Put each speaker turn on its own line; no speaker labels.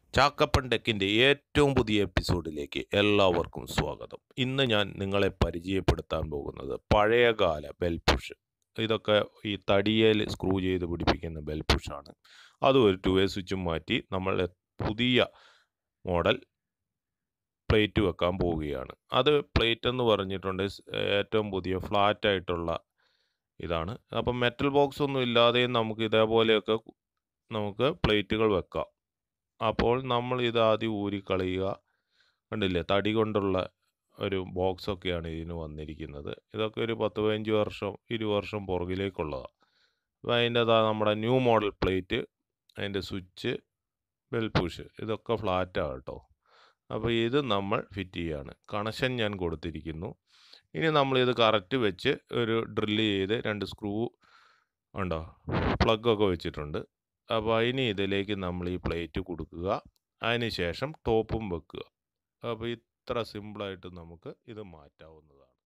ചാക്കപ്പൻ ടെക്കിൻ്റെ ഏറ്റവും പുതിയ എപ്പിസോഡിലേക്ക് എല്ലാവർക്കും സ്വാഗതം ഇന്ന് ഞാൻ നിങ്ങളെ പരിചയപ്പെടുത്താൻ പോകുന്നത് പഴയകാല ബെൽ പുഷ് ഇതൊക്കെ ഈ തടിയേൽ സ്ക്രൂ ചെയ്ത് പിടിപ്പിക്കുന്ന ബെൽ പുഷാണ് അതും ഒരു ടു വേ സ്വിച്ചും മാറ്റി നമ്മൾ പുതിയ മോഡൽ പ്ലേറ്റ് വെക്കാൻ പോവുകയാണ് അത് പ്ലേറ്റ് എന്ന് പറഞ്ഞിട്ടുണ്ട് സ് ഏറ്റവും പുതിയ ഫ്ലാറ്റ് ആയിട്ടുള്ള ഇതാണ് അപ്പം മെറ്റൽ ബോക്സ് ഒന്നും ഇല്ലാതെയും നമുക്ക് ഇതേപോലെയൊക്കെ നമുക്ക് പ്ലേറ്റുകൾ വെക്കാം അപ്പോൾ നമ്മൾ ഇത് ആദ്യം ഊരിക്കളയുക കണ്ടില്ലേ തടി കൊണ്ടുള്ള ഒരു ബോക്സൊക്കെയാണ് ഇതിന് വന്നിരിക്കുന്നത് ഇതൊക്കെ ഒരു പത്ത് പതിനഞ്ച് വർഷം ഇരുപത് വർഷം പുറകിലേക്കുള്ളതാണ് അപ്പോൾ അതിൻ്റെ നമ്മുടെ ന്യൂ മോഡൽ പ്ലേറ്റ് അതിൻ്റെ സ്വിച്ച് ബെൽ പുഷ് ഇതൊക്കെ ഫ്ലാറ്റാണ് കേട്ടോ അപ്പോൾ ഇത് നമ്മൾ ഫിറ്റ് ചെയ്യാണ് കണക്ഷൻ ഞാൻ കൊടുത്തിരിക്കുന്നു ഇനി നമ്മൾ ഇത് കറക്റ്റ് വെച്ച് ഒരു ഡ്രില്ല് ചെയ്ത് രണ്ട് സ്ക്രൂ ഉണ്ടോ പ്ലഗൊക്കെ വെച്ചിട്ടുണ്ട് അപ്പോൾ ഇനി ഇതിലേക്ക് നമ്മൾ ഈ പ്ലേറ്റ് കൊടുക്കുക അതിന് ശേഷം ടോപ്പും വെക്കുക അപ്പോൾ ഇത്ര സിമ്പിളായിട്ട് നമുക്ക് ഇത് മാറ്റാവുന്നതാണ്